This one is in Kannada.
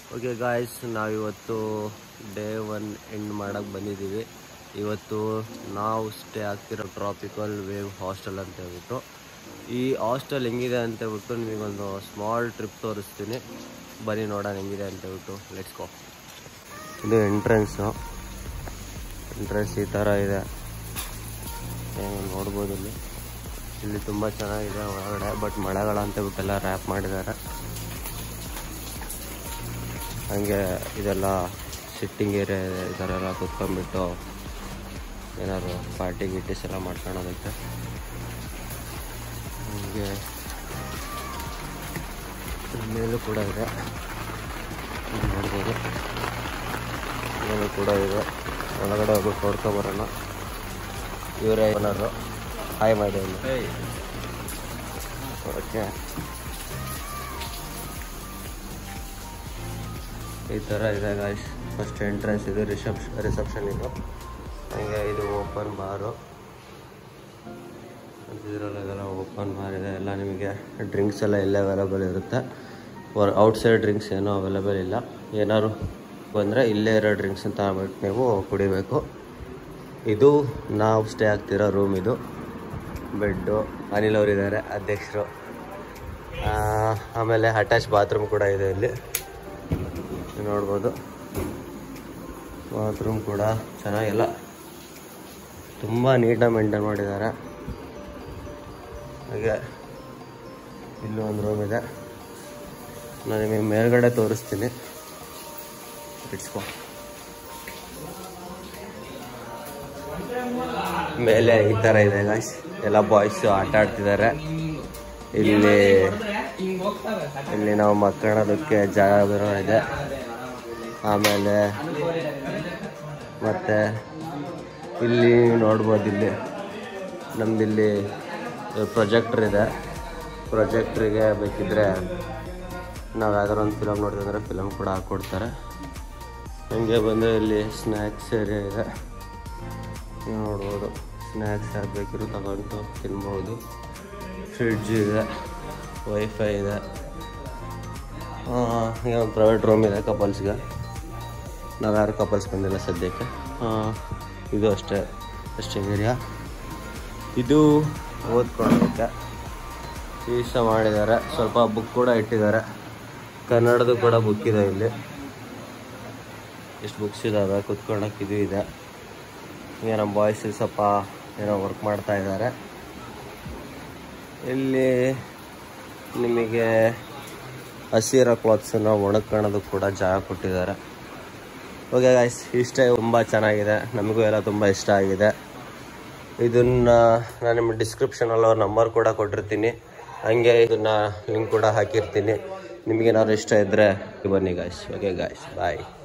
ಓಕೆ ಗಾಯ್ಸ್ ನಾವಿವತ್ತು ಡೇ ಒನ್ ಎಂಡ್ ಮಾಡೋಕ್ಕೆ ಬಂದಿದ್ದೀವಿ ಇವತ್ತು ನಾವು ಸ್ಟೇ ಆಗ್ತಿರೋ ಟ್ರಾಪಿಕಲ್ ವೇವ್ ಹಾಸ್ಟೆಲ್ ಅಂತ ಹೇಳ್ಬಿಟ್ಟು ಈ ಹಾಸ್ಟೆಲ್ ಹೆಂಗಿದೆ ಅಂತ ಹೇಳ್ಬಿಟ್ಟು ನಿಮಗೊಂದು ಸ್ಮಾಲ್ ಟ್ರಿಪ್ ತೋರಿಸ್ತೀನಿ ಬನ್ನಿ ನೋಡೋಣ ಹೆಂಗಿದೆ ಅಂತ ಹೇಳ್ಬಿಟ್ಟು ಲೆಟ್ಸ್ ಗೋ ಇದು ಎಂಟ್ರೆನ್ಸು ಎಂಟ್ರೆನ್ಸ್ ಈ ಥರ ಇದೆ ಏನು ನೋಡ್ಬೋದು ಇಲ್ಲಿ ಇಲ್ಲಿ ತುಂಬ ಚೆನ್ನಾಗಿದೆ ಒಳಗಡೆ ಬಟ್ ಮಳೆಗಾಲ ಅಂತ ಹೇಳ್ಬಿಟ್ಟೆಲ್ಲ ರ್ಯಾಪ್ ಮಾಡಿದ್ದಾರೆ ಹಂಗೆ ಇದೆಲ್ಲ ಸಿಟ್ಟಿಂಗ್ ಏರಿಯಾ ಇದೆ ಈ ಥರ ಎಲ್ಲ ಕುತ್ಕೊಂಡ್ಬಿಟ್ಟು ಏನಾದ್ರು ಪಾರ್ಟಿ ಗೀಟೀಸ್ ಎಲ್ಲ ಮಾಡ್ಕೊಳೋದಕ್ಕೆ ಹಂಗೆ ಮೇಲೂ ಕೂಡ ಇದೆ ಇಲ್ಲಿ ನೋಡ್ಬೋದು ಮೇಲೂ ಕೂಡ ಇದೆ ಒಳಗಡೆ ಹೋಗ್ಬಿಟ್ಟು ನೋಡ್ಕೊಬರೋಣ ಇವರೇ ಓನರು ಹಾಯ್ ಮಾಡಿ ಒಂದು ಓಕೆ ಈ ಥರ ಇದೆ ಗಾಯ್ಸ್ ಫಸ್ಟ್ ಎಂಟ್ರೆನ್ಸ್ ಇದು ರಿಸೆಪ್ಷ ರಿಸೆಪ್ಷನ್ ಇದು ಹಂಗೆ ಇದು ಓಪನ್ ಬಾರು ಇದರಲ್ಲೆಲ್ಲ ಓಪನ್ ಬಾರ್ ಇದೆ ಎಲ್ಲ ನಿಮಗೆ ಡ್ರಿಂಕ್ಸ್ ಎಲ್ಲ ಇಲ್ಲೇ ಅವೈಲೇಬಲ್ ಇರುತ್ತೆ ಹೊರ ಔಟ್ಸೈಡ್ ಡ್ರಿಂಕ್ಸ್ ಏನೂ ಅವೈಲೇಬಲ್ ಇಲ್ಲ ಏನಾದ್ರು ಬಂದರೆ ಇಲ್ಲೇ ಇರೋ ಡ್ರಿಂಕ್ಸ್ ಅಂತ ಆಗ್ಬಿಟ್ಟು ನೀವು ಕುಡಿಬೇಕು ಇದು ನಾವು ಸ್ಟೇ ಆಗ್ತಿರೋ ರೂಮ್ ಇದು ಬೆಡ್ಡು ಅನಿಲ್ ಅವರಿದ್ದಾರೆ ಅಧ್ಯಕ್ಷರು ಆ, ಆಮೇಲೆ ಅಟ್ಯಾಚ್ ಬಾತ್ರೂಮ್ ಕೂಡ ಇದೆ ಇಲ್ಲಿ ನೋಡ್ಬೋದು ಬಾತ್ರೂಮ್ ಕೂಡ ಚೆನ್ನಾಗಿಲ್ಲ ತುಂಬ ನೀಟಾಗಿ ಮೇಂಟೈನ್ ಮಾಡಿದ್ದಾರೆ ಹಾಗೆ ಇಲ್ಲೂ ಒಂದು ರೂಮ್ ಇದೆ ನಾನು ನಿಮಗೆ ಮೇಲ್ಗಡೆ ತೋರಿಸ್ತೀನಿ ಇಟ್ಸ್ಕೊ ಮೇಲೆ ಈ ಥರ ಇದೆ ಗಾಯ್ಸ್ ಎಲ್ಲ ಬಾಯ್ಸ್ ಆಟ ಆಡ್ತಿದ್ದಾರೆ ಇಲ್ಲಿ ಇಲ್ಲಿ ನಾವು ಮಕ್ಕಳೋದಕ್ಕೆ ಜಾಗ ಇದೆ ಆಮೇಲೆ ಮತ್ತೆ ಇಲ್ಲಿ ನೋಡ್ಬೋದು ಇಲ್ಲಿ ನಮ್ದಿಲ್ಲಿ ಪ್ರೊಜೆಕ್ಟ್ರ್ ಇದೆ ಪ್ರೊಜೆಕ್ಟ್ರಿಗೆ ಬೇಕಿದ್ರೆ ನಾವು ಯಾವ್ದಾರು ಒಂದು ಫಿಲಮ್ ನೋಡ್ತಿದ್ರೆ ಫಿಲಮ್ ಕೂಡ ಹಾಕ್ಕೊಡ್ತಾರೆ ಹಂಗೆ ಬಂದರೆ ಇಲ್ಲಿ ಸ್ನ್ಯಾಕ್ಸ್ ಏರಿಯಾ ಇದೆ ನೀವು ನೋಡ್ಬೋದು ಸ್ನ್ಯಾಕ್ಸ್ ಯಾರು ಬೇಕಿರೋ ತಗೊಂಡು ತಿನ್ಬೋದು ಫ್ರಿಡ್ಜ್ ಇದೆ ವೈಫೈ ಇದೆ ಈಗ ಒಂದು ಪ್ರೈವೇಟ್ ರೂಮ್ ಇದೆ ಕಪಲ್ಸ್ಗೆ ನಾವು ಯಾರು ಕಪಲ್ಸ್ ಬಂದಿಲ್ಲ ಸದ್ಯಕ್ಕೆ ಆ, ಇದು ಅಷ್ಟೇ ಅಷ್ಟೇ ಏರಿಯಾ ಇದು ಓದ್ಕೊಳ್ಳೋದಕ್ಕೆ ಈ ಸಹ ಮಾಡಿದ್ದಾರೆ ಸ್ವಲ್ಪ ಬುಕ್ ಕೂಡ ಇಟ್ಟಿದ್ದಾರೆ ಕನ್ನಡದು ಕೂಡ ಬುಕ್ ಇದೆ ಇಲ್ಲಿ ಎಷ್ಟು ಬುಕ್ಸ್ ಇದ್ದಾವೆ ಕುತ್ಕೊಳ್ಳೋಕೆ ಇದು ಇದೆ ಈಗ ನಮ್ಮ ಬಾಯ್ಸ್ ಸ್ವಲ್ಪ ಏನೋ ವರ್ಕ್ ಮಾಡ್ತಾ ಇದ್ದಾರೆ ಇಲ್ಲಿ ನಿಮಗೆ ಹಸಿರೋ ಕ್ಲಾತ್ಸನ್ನು ಒಣಗ್ಕೊಳ್ಳೋದಕ್ಕೆ ಕೂಡ ಜಾಗ ಕೊಟ್ಟಿದ್ದಾರೆ ಓಕೆ ಗಾಯ್ಸ್ ಇಷ್ಟೇ ತುಂಬ ಚೆನ್ನಾಗಿದೆ ನಮಗೂ ಎಲ್ಲ ತುಂಬ ಇಷ್ಟ ಆಗಿದೆ ಇದನ್ನು ನಾನು ನಿಮ್ಮ ಡಿಸ್ಕ್ರಿಪ್ಷನಲ್ಲಿ ಅವ್ರ ನಂಬರ್ ಕೂಡ ಕೊಟ್ಟಿರ್ತೀನಿ ಹಂಗೆ ಇದನ್ನು ಲಿಂಕ್ ಕೂಡ ಹಾಕಿರ್ತೀನಿ ನಿಮಗೇನಾದ್ರು ಇಷ್ಟ ಇದ್ದರೆ ಬನ್ನಿ ಗಾಯ್ಸ್ ಓಕೆ ಗಾಯ್ಸ್ ಬಾಯ್